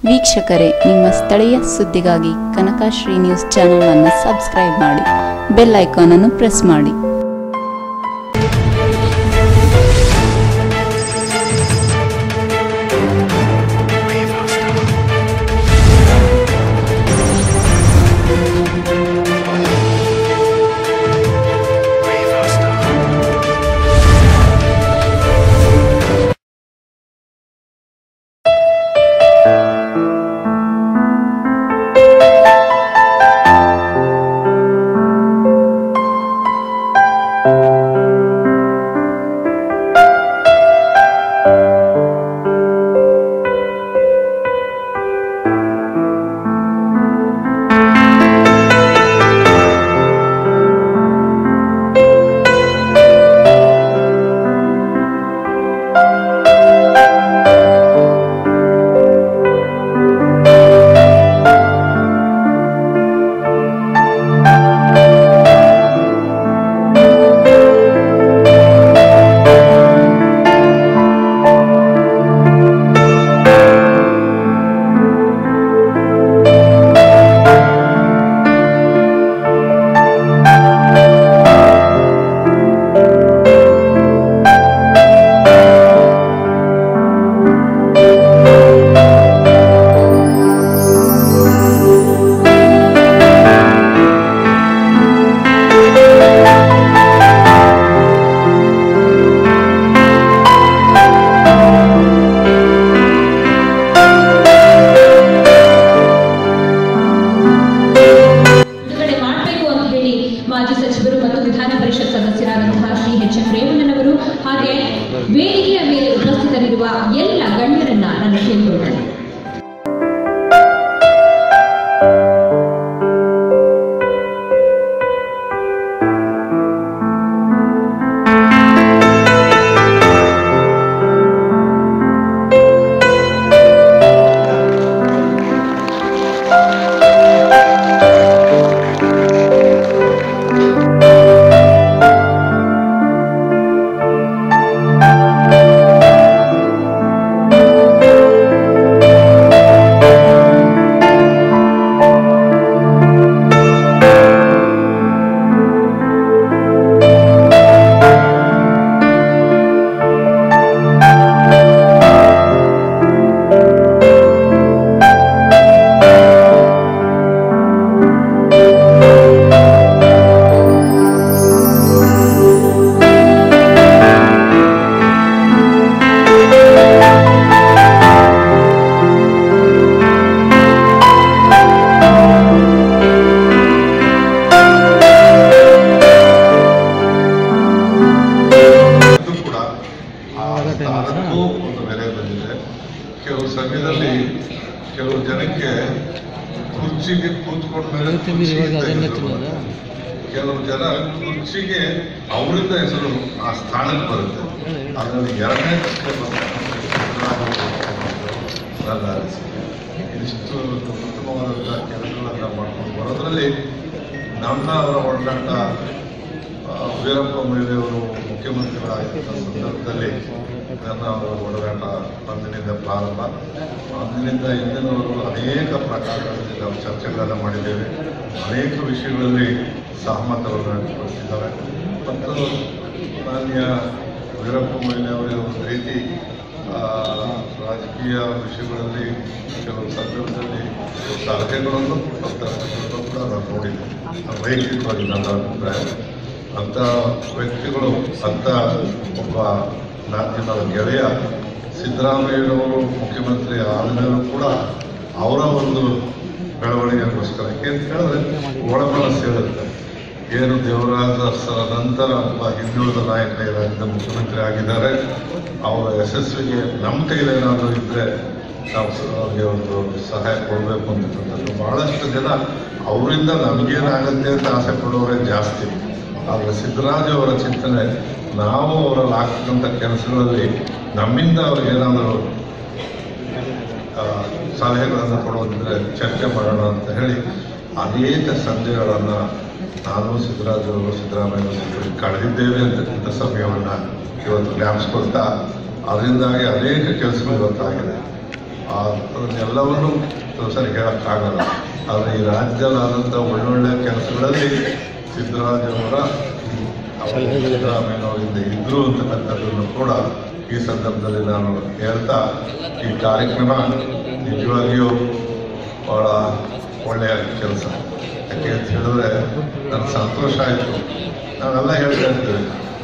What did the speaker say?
ವೀಕ್ಷಕರೇ ನಿಮ್ಮ ಸ್ಥಳೀಯ ಸುದ್ದಿಗಾಗಿ ಕನಕಶ್ರೀ ನ್ಯೂಸ್ ಚಾನೆಲ್ ಅನ್ನು ಸಬ್ಸ್ಕ್ರೈಬ್ ಮಾಡಿ ಬೆಲ್ ಐಕಾನ್ ಅನ್ನು ಪ್ರೆಸ್ ಮಾಡಿ ಬಿಡುಗಡೆ ಮಾಡಬೇಕು ಅಂತ ಹೇಳಿ ಮಾಜಿ ಸಚಿವರು ಮತ್ತು ವಿಧಾನ ಪರಿಷತ್ ಸದಸ್ಯರಾದಂತಹ ಶ್ರೀ ಎಚ್ ಎಂ ರೇವಣ್ಣನವರು ಹಾಗೆ ವೇದಿಕೆಯ ಮೇಲೆ ಉಪಸ್ಥಿತರಿರುವ ಎಲ್ಲ ಗಣ್ಯರನ್ನ ನಾನು ಕೇಳಿಕೊಳ್ಳುತ್ತೇನೆ ಇದು ಕೂಡ ಆ ಸ್ಥಾನಕ್ಕೂ ಒಂದು ಬೆಲೆ ಬಂದಿದೆ ಕೆಲವು ಸಮಯದಲ್ಲಿ ಕೆಲವು ಜನಕ್ಕೆ ಕುರ್ಚಿಗೆ ಕೂತ್ಕೊಂಡ ಮೇಲೆ ಕುರ್ಚಿ ಅಂತ ಹೆಸರು ಬರುತ್ತೆ. ಕೆಲವು ಜನ ಕುರ್ಚಿಗೆ ಅವರಿಂದ ಹೆಸರು ಆ ಸ್ಥಾನಕ್ಕೆ ಬರುತ್ತೆ ಅದರಲ್ಲಿ ಎರಡನೇ step ನನ್ನ ಅನಿಸಿಕೆ ಇದಿಷ್ಟು ಉತ್ತಮವಾದ ಕೆಲಸಗಳನ್ನು ಮಾಡ್ಕೊಂಡು ಬರೋದ್ರಲ್ಲಿ ನನ್ನ ಅವರ ಒಡನಾಟ ಆ, ವೀರಪ್ಪ ಮೊಯ್ಲಿಯವರು ಮುಖ್ಯಮಂತ್ರಿಗಳಾಗಿದ್ದ ಸಂದರ್ಭದಲ್ಲಿ ನನ್ನ ಅವರ ಒಡನಾಟ ಅಂದಿನಿಂದ ಪ್ರಾರಂಭ ಅಂದಿನಿಂದ ಇಂದಿನವರು ಅನೇಕ ಪ್ರಕಾರಗಳಲ್ಲಿ ನಾವು ಚರ್ಚೆಗಳನ್ನು ಮಾಡಿದ್ದೇವೆ ಅನೇಕ ವಿಷಯಗಳಲ್ಲಿ ಸಹಮತವನ್ನು ವ್ಯಕ್ತಪಡಿಸಿದ್ದಾರೆ ಮತ್ತು ಮಾನ್ಯ ವೀರಪ್ಪ ಮೊಯ್ಲಿ ಅವರ ಒಂದು ರೀತಿ ಆ, ರಾಜಕೀಯ ವಿಷಯಗಳಲ್ಲಿ ಕೆಲವು ಸಂದರ್ಭದಲ್ಲಿ ಸಲಹೆಗಳನ್ನು ಕೊಟ್ಟಂಥದ್ದನ್ನು ಕೂಡ ನಾನು ನೋಡಿದ್ದೆ ವೈಯಕ್ತಿಕವಾಗಿ ನನ್ನ ಅಭಿಪ್ರಾಯ ಅಂಥ ವ್ಯಕ್ತಿಗಳು ಅಂಥ ಒಬ್ಬ ನನ್ನ ಗೆಳೆಯ ಸಿದ್ದರಾಮಯ್ಯನವರು ಮುಖ್ಯಮಂತ್ರಿ ಆದಮೇಲೂ ಕೂಡ ಅವರ ಒಂದು ಬೆಳವಣಿಗೆಗೋಸ್ಕರ ಯಾಕೆಂತ ಹೇಳಿದ್ರೆ ಒಳಮನಸ್ಸು ಹೇಳುತ್ತೆ ಏನು ದೇವರಾಜ ಅರಸರ ನಂತರ ಒಬ್ಬ ಹಿಂದುಳಿದ ನಾಯಕ ಈ ರಾಜ್ಯದ ಮುಖ್ಯಮಂತ್ರಿ ಆಗಿದ್ದಾರೆ ಅವರ ಯಶಸ್ವಿಗೆ ನಮ್ಮ ಕೈಲೇನಾದರೂ ಇದ್ದರೆ ನಾವು ಸ- ಅವ್ರಿಗೆ ಒಂದು ಸಹಾಯ ಕೊಡಬೇಕು ಅಂತಕ್ಕಂಥದ್ದು ಬಹಳಷ್ಟು ಜನ ಅವರಿಂದ ನಮಗೇನಾಗುತ್ತೆ ಅಂತ ಆಸೆ ಪಡೋರೇ ಜಾಸ್ತಿ ಆದರೆ ಸಿದ್ದರಾಜ್ ಅವರ ಚಿಂತನೆ ನಾವು ಅವರಲ್ಲಿ ಆಗ್ತಕ್ಕಂಥ ಕೆಲಸಗಳಲ್ಲಿ ನಮ್ಮಿಂದ ಅವ್ರಿಗೆ ಏನಾದರೂ ಆ, ಸಲಹೆಗಳನ್ನು ಕೊಡೋದಿದ್ರೆ ಚರ್ಚೆ ಮಾಡೋಣ ಅಂತ ಹೇಳಿ ಅನೇಕ ಸಂಜೆಗಳನ್ನು ನಾನು ಸಿದ್ದರಾಜರು ಸಿದ್ದರಾಮಯ್ಯ ಸಿದ್ದರಾಮಯ್ಯ ಕಳೆದಿದ್ದೇವೆ ಅಂತಕ್ಕಂಥ ಸಮಯವನ್ನು ಇವತ್ತು ಜ್ಞಾಪಿಸ್ಕೊಳ್ತಾ ಅದರಿಂದಾಗಿ ಅನೇಕ ಕೆಲಸಗಳು ಇವತ್ತಾಗಿದೆ ಆ- ಅದನ್ನೆಲ್ಲವನ್ನೂ ಸರಿ ಹೇಳೋಕ್ಕಾಗಲ್ಲ ಆದರೆ ಈ ರಾಜ್ಯದಲ್ಲಿ ಆದಂಥ ಒಳ್ಳೊಳ್ಳೆ ಕೆಲಸಗಳಲ್ಲಿ ಸಿದ್ದರಾಮಯ್ಯವರ ಸಿದ್ದರಾಮಯ್ಯನವರಿಂದ ಇದ್ರು ಅಂತಕ್ಕಂಥದ್ದನ್ನು ಕೂಡ ಈ ಸಂದರ್ಭದಲ್ಲಿ ನಾನು ಹೇಳ್ತಾ ಈ ಕಾರ್ಯಕ್ರಮ ನಿಜವಾಗಿಯೂ ಭಾಳ ಒಳ್ಳೆಯ ಕೆಲಸ ಯಾಕೆ ಅಂತ ಹೇಳಿದ್ರೆ ನನಗೆ ಸಂತೋಷ ಆಯಿತು ನಾವೆಲ್ಲ ಹೇಳ್ತಾ ಇರ್ತೀವಿ